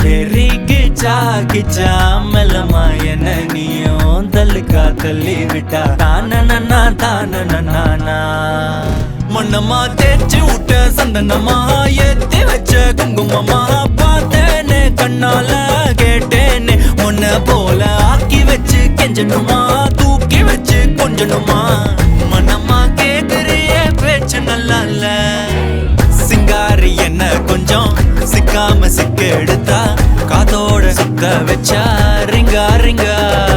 வெறி கிச்சா கிச்சா மெல்லமா என்ன நீயும் தள்ளுக்கா தள்ளி விட்டா தானனா தானனா மண்ணம்மா தேய்ச்சி விட்ட சந்தனமா ஏத்தி வச்ச குங்குமமா பார்த்தேனே கண்ணால கேட்டேனே உன்னை போல ஆக்கி வச்சு கெஞ்சணுமா தூக்கி வச்சு கொஞ்சணுமா மனமா கேக்குறிய பேச்சு நல்லா இல்ல சிங்காரி என்ன கொஞ்சம் சிக்காம சிக்க எடுத்தா காதோட சுத்த வச்சா ரிங்கா ரிங்கா